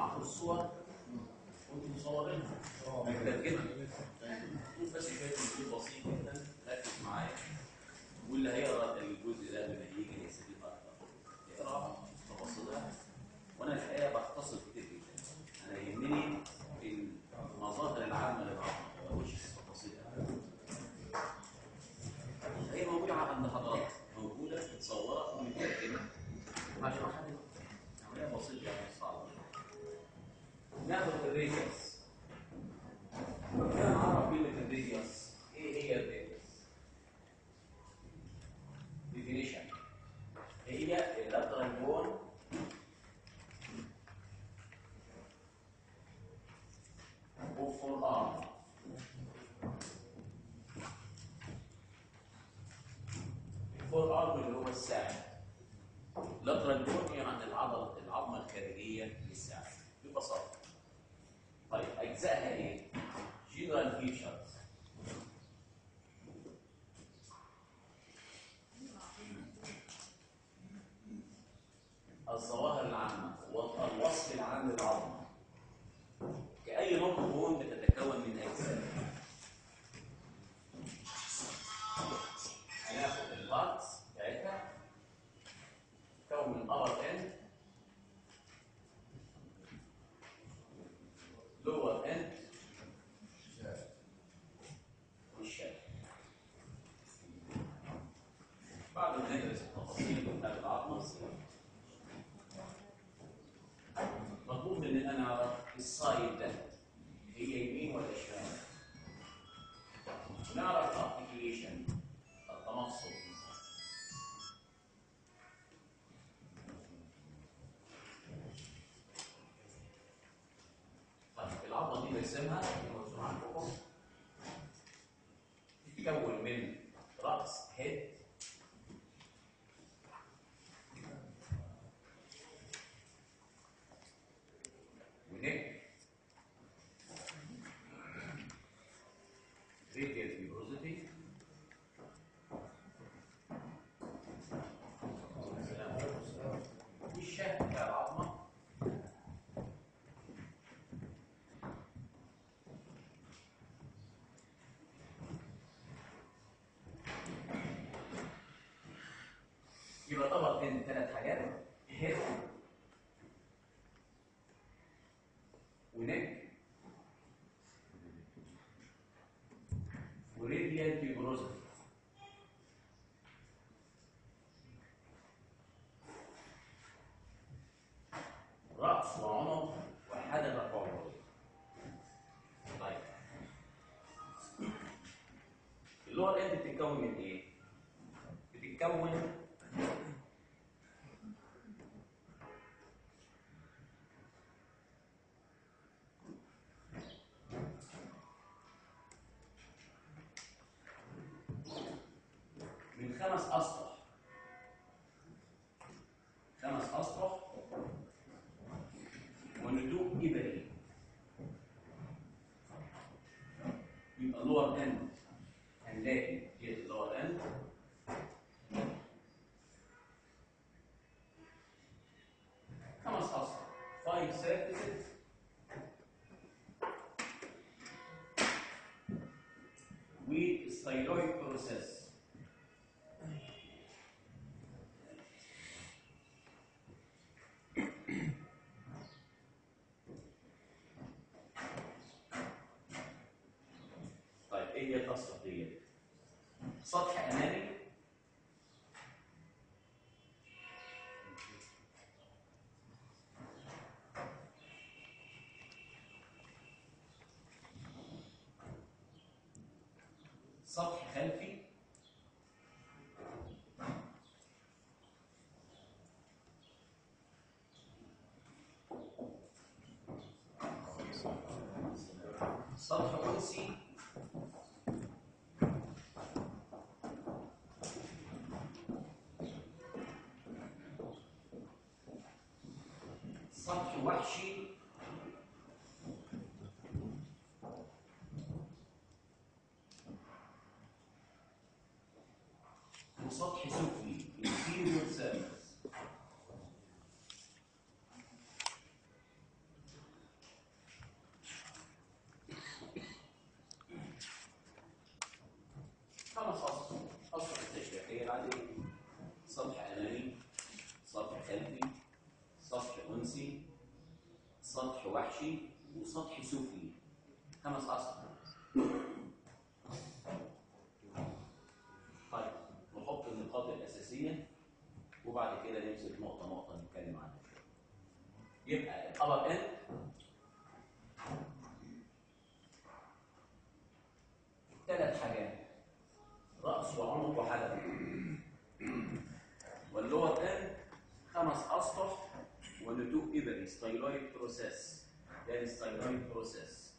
معاكم الصور وانتم مصورينها مكتب جدا بس شويه تدريب بسيط جدا ركز معايا واللي هيقرا الجزء ده لما يجي يستفيد اكتر يقرا تفاصيلها وانا الحقيقه بختصر كتير جدا انا يهمني المظاهر العامه للعظمه ما بقولش التفاصيل هي موجوده عند حضرتك موجوده متصوره ومترجمه هشرحها دلوقتي عمليه بسيطه يعني صعبه ناخد الريديوس نعرف كلمه الريديوس ايه هي الريديوس definition هي اللاترال بون وفور ارم الفور ارم اللي هو الساعد لاترال بون يعني العضله العظمه الخارجيه للساعد ببساطه طيب اجزائها ايه جنرال فيتشرز الظواهر العامة والوصف العام للعظمة كأي نقطة بون بتتكون من أجزاء هناخد البارتس بتاعتها تتكون من upper end lower end والشكل بعد ما ندرس التفاصيل بتاعت العظمة مطلوب مني انا اعرف السايد ده هي يمين ولا شمال نعرف الارتكيشن التمصل طيب العظمه دي نرسمها مرسوم عندكم تتكون من راس هيد ونك radial fibrosity والشكل بتاع العظمة يبقى طبق بين ثلاث حاجات هيد ونك وريديال فيبروزيتي رأس وعنق وحدبة عضلية طيب اللور اند بتتكون من ايه؟ بتتكون من خمس اسطح خمس اسطح وندوب ابري يبقى لور اند هنلاقي ديت اللور اند خمس اسطح 5 سيرفيسز وستايلويد بروسيس طيب ايه هي الاسطح دي؟ سطح امامي سطح خلفي سطح أنسي سطح وحشي وسطح سفلي inferior surface أنسي سطح وحشي وسطح سفلي خمس أسطح طيب نحط النقاط الأساسية وبعد كده نمسك نقطة نقطة نتكلم عنها يبقى الأبر إند ثلاث حاجات رأس وعنق وحلق واللور إند خمس أسطح ونتوء إبري ستايلويد بروسيس ده الستايلويد بروسيس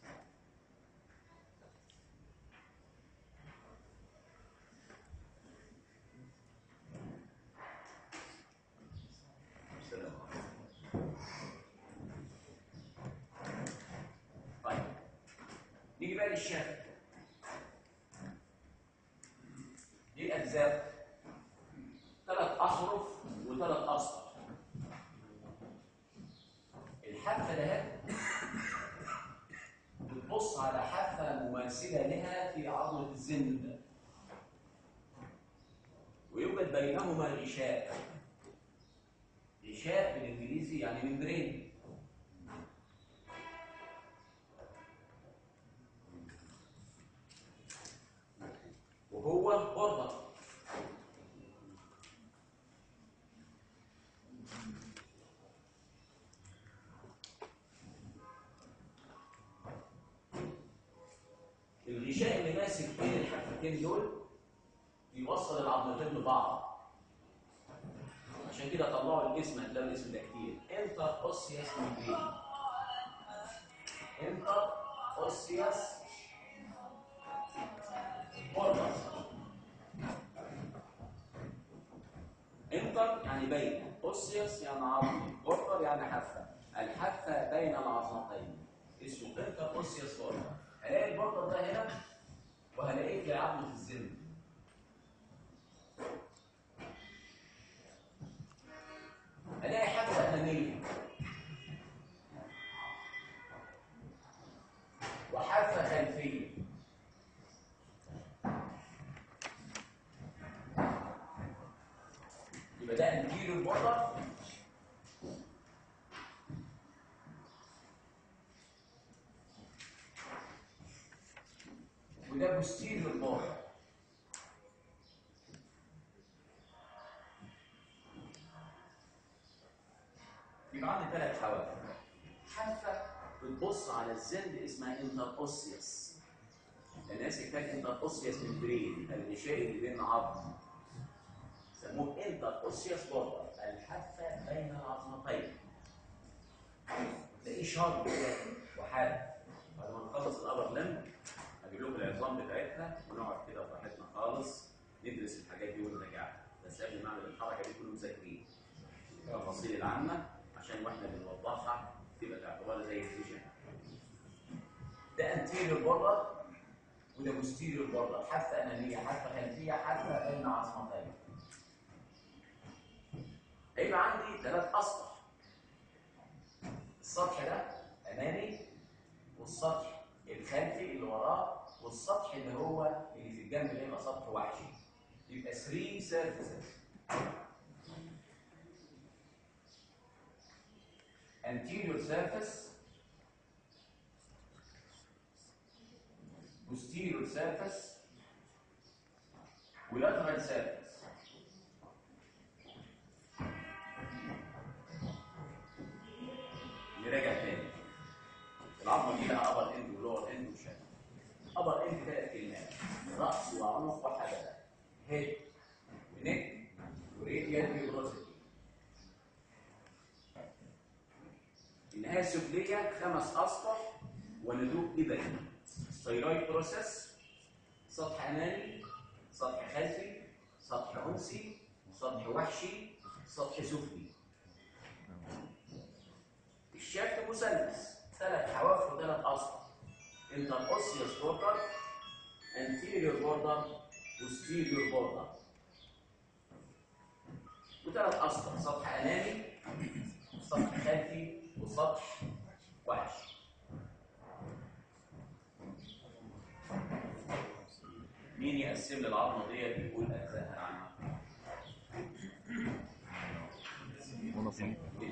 السلام عليكم. طيب نيجي بقى للشكل دي اجزاء ثلاث احرف وثلاث اسطر الحافه ده بتبص على حافه مماثله لها في عضله الزند ويوجد بينهما غشاء غشاء بالانجليزي يعني ممبرين وهو بردة الغشاء اللي ماسك بين الحفتين دول بيوصل العظمتين ببعض عشان كده طلعوا الاسم هتلاقوا الاسم ده كتير انتر اوسياس ممبرين انتر اوسياس بوردر انتر يعني بين اوسياس يعني عظمي بوردر يعني حافه الحافه بين العظمتين اسمه انتر اوسياس بوردر هلاقي البوردر ده هنا وهلاقيه في عظمه الزند هلاقي حافه اماميه وحافه خلفيه يبقى ده انتيريور بوردر وده بوستيريور بوردر يبقى عندي ثلاث حواف حافه بتبص على الزند اسمها انتر اوسيوس الناس يحتاج انتر اوسيوس ممبرين الغشاء اللي بين عظم سموه انتر اوسيوس بوردر الحافه بين العظمتين تلاقيه شارب كده وحاد بعد ما نخلص الابر لم هجيب لكم العظام بتاعتها ونقعد كده براحتنا خالص ندرس الحاجات دي ونراجعها بس قبل ما اعمل الحركه دي كلهم مذاكرين التفاصيل العامه عشان واحنا بنوضحها تبقى تعتبر زي الفيجن ده انتيريور بوردر وده بوستيريور بوردر حافه اماميه حافه خلفيه حافه بين عظمتين هيبقى عندي ثلاث اسطح السطح ده امامي والسطح الخلفي اللي وراه والسطح اللي هو اللي في الجنب اللي يبقى سطح وحشي يبقى 3 سيرفيسز anterior surface posterior surface ولاترال surface نراجع تاني العظمه دي لها ابر اند ولور اند وشكل ابر اند ثلاث كلمات راس وعنق وحدث هيد ونك وريديال بيبروزيتي النهايه السفليه خمس اسطح وندوب ابري ستايرويد بروسيس سطح امامي سطح خلفي سطح انسي سطح وحشي سطح سفلي الشكل مثلث ثلاث حواف وثلاث اسطح انتر اوسيوس بوردر anterior border posterior border وثلاث اسطح سطح امامي سطح خلفي وسطح وحش مين يقسم لي العظمه ديت يقول اجزائها عنها منظم